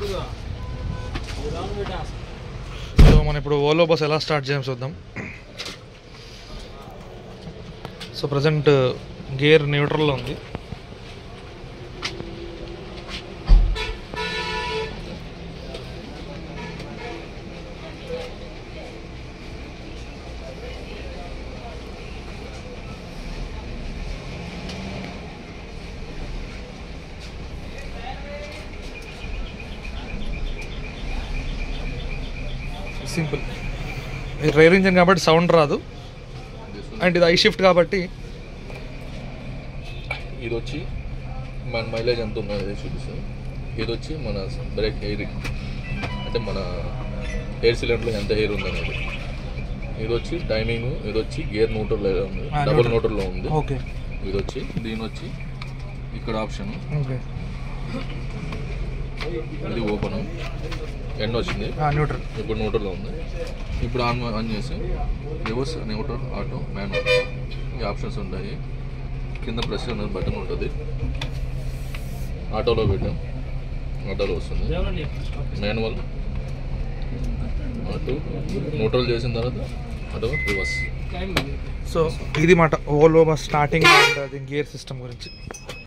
So మనం ఇప్పుడు ఓలో bus ఎలా స్టార్ట్ చేయం చూద్దాం సో ప్రజెంట్ గేర్ న్యూట్రల్లో ఉంది సింపుల్ ఇది రైర్ ఇంజన్ కాబట్టి సౌండ్ రాదు అండ్ ఇది ఐ షిఫ్ట్ కాబట్టి ఇది వచ్చి మన మైలేజ్ ఎంత ఉన్నదో అది చూపిస్తుంది ఇది వచ్చి మన బ్రేక్ ఎయిర్ అంటే మన ఎయిర్ సిలిండర్లో ఎంత ఎయిర్ ఉందనేది ఇది వచ్చి టైమింగ్ ఇది వచ్చి గేర్ న్యూట్రల్ ఉంది ఆ, డబుల్ neutral. న్యూట్రల్లో ఉంది ఓకే ఇది వచ్చి దీని వచ్చి ఇక్కడ ఆప్షన్ ఓకే ఇది ఓపెన్ ఎండ్ వచ్చింది న్యూట్రల్ ఇప్పుడు న్యూట్రల్లో ఉంది ఇప్పుడు ఆన్ ఆన్ చేసి రివర్స్ న్యూట్రల్ ఆటో మాన్యువల్ ఈ ఆప్షన్స్ ఉంటాయి కింద ప్రెస్ అనేది బటన్ ఉంటుంది ఆటోలో పెట్టాం ఆటోలో వస్తుంది మాన్యువల్ ఆటో న్యూట్రల్ చేసిన తర్వాత ఆటో రివర్స్ సో ఇది మాట ఓలో బస్ స్టార్టింగ్ అండ్ అది గేర్ సిస్టమ్ గురించి